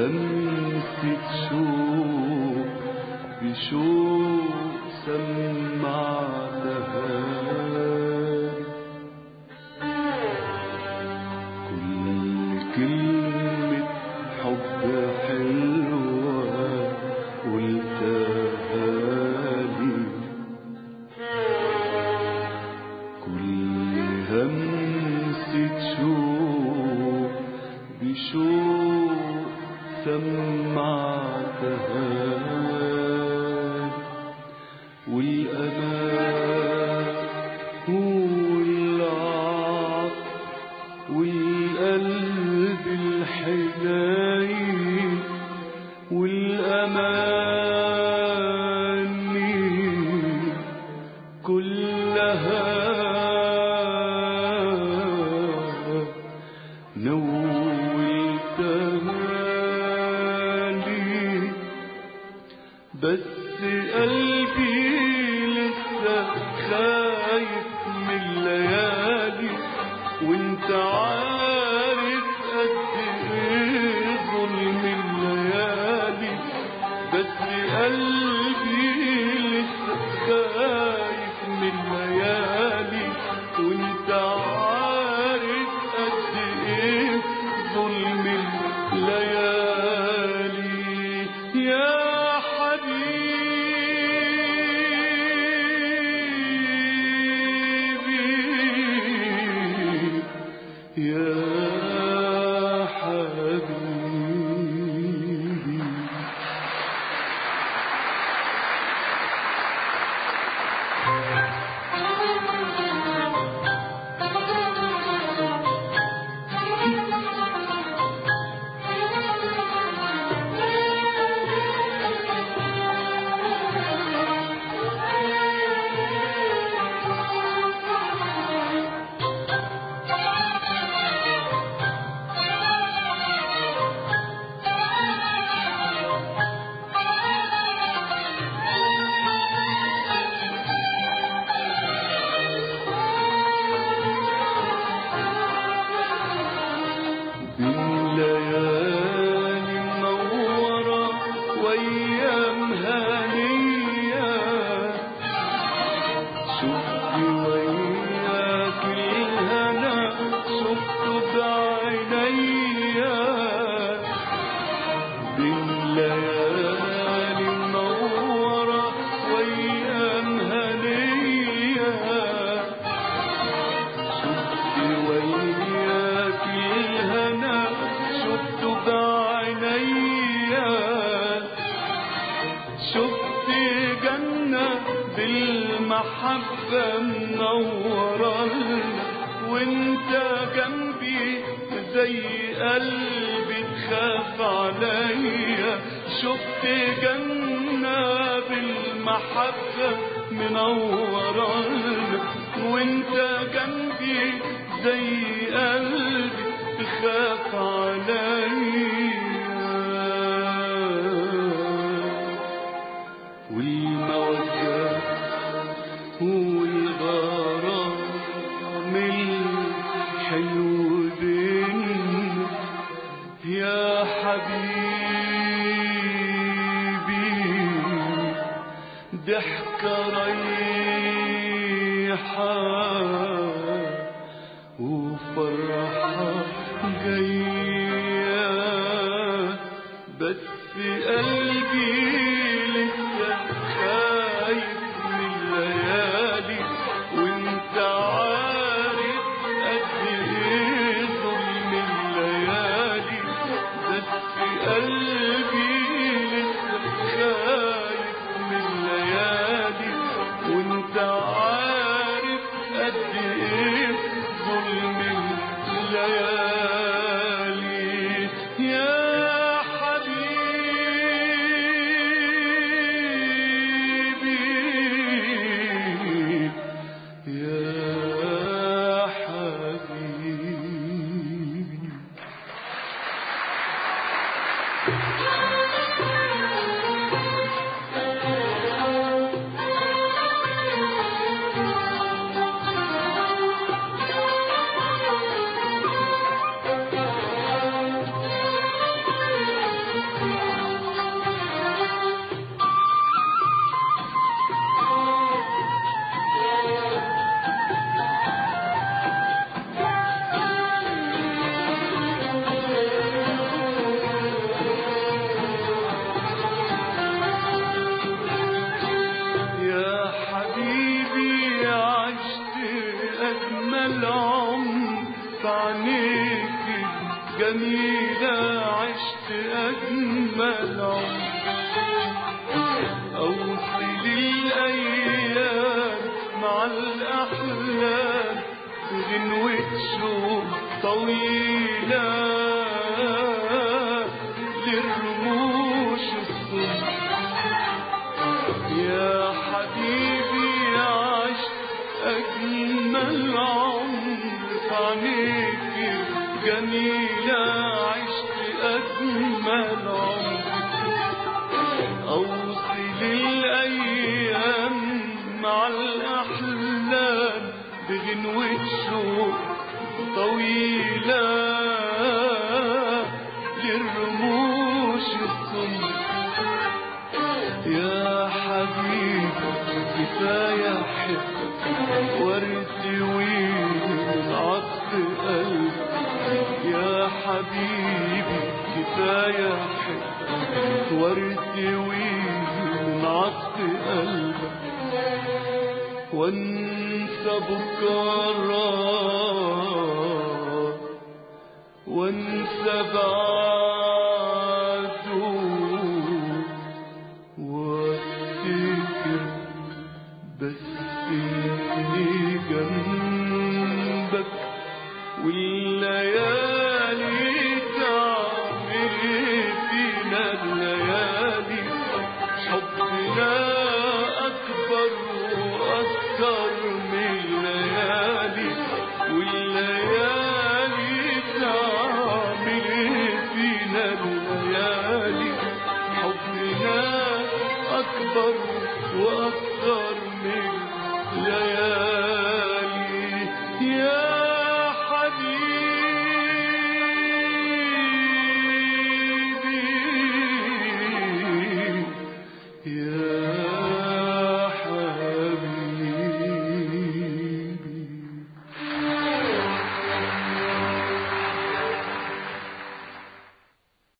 همسة شوق بشوق سمعتها كل كلمة حب حلوة قلتها لي كل همسة شوق بشوق سمعتها والأمان والعطف والقلب الحنين والأماني كلها نولتها لي بس قلبي لسه خايف من الليالي وانت عارف قد ايه ظلم الليالي بس قلبي لسه خايف من الليالي وانت عارف قد ايه ظلم الليالي يا حبيبي يا حبيبي بالليالي منورة وأيام هنية شفت وياك الهنا شفته بعينيا بالليالي منورة وأيام هنية شفت وياك الهنا شفت بعينيا شفت جنة بالمحبة منورة وانت جنبي زي قلبي تخاف عليا شفت جنة بالمحبة منورة وانت جنبي زي قلبي تخاف عليا والمودة والغرام الحلو بينا يا حبيبي ضحكة ريحة وفرحة جاية بس قلبي لسه خايف من الليالي وانت عارف قد ايه ظلم الليالي بس قلبي لسه خايف من الليالي وانت عارف قد ايه ظلم الليالي يا حبيبي يا حبيبي Thank you. أجمل عمر أوصل الأيام مع الأحلام بغنوة شوق طويلة للرموش الصبح يا حبيبي عشت أجمل عمر في عينيك جميلة عشت أجمل عمر أوصل الأيام مع الأحلام بغنوة شوق طويلة للرموش السمر يا حبيبي كفاية حب وارتوي من عطف قلبي يا حبيبي كفاية حب وارتوي من عطف قلبك وانسى بكرة وانسى بعد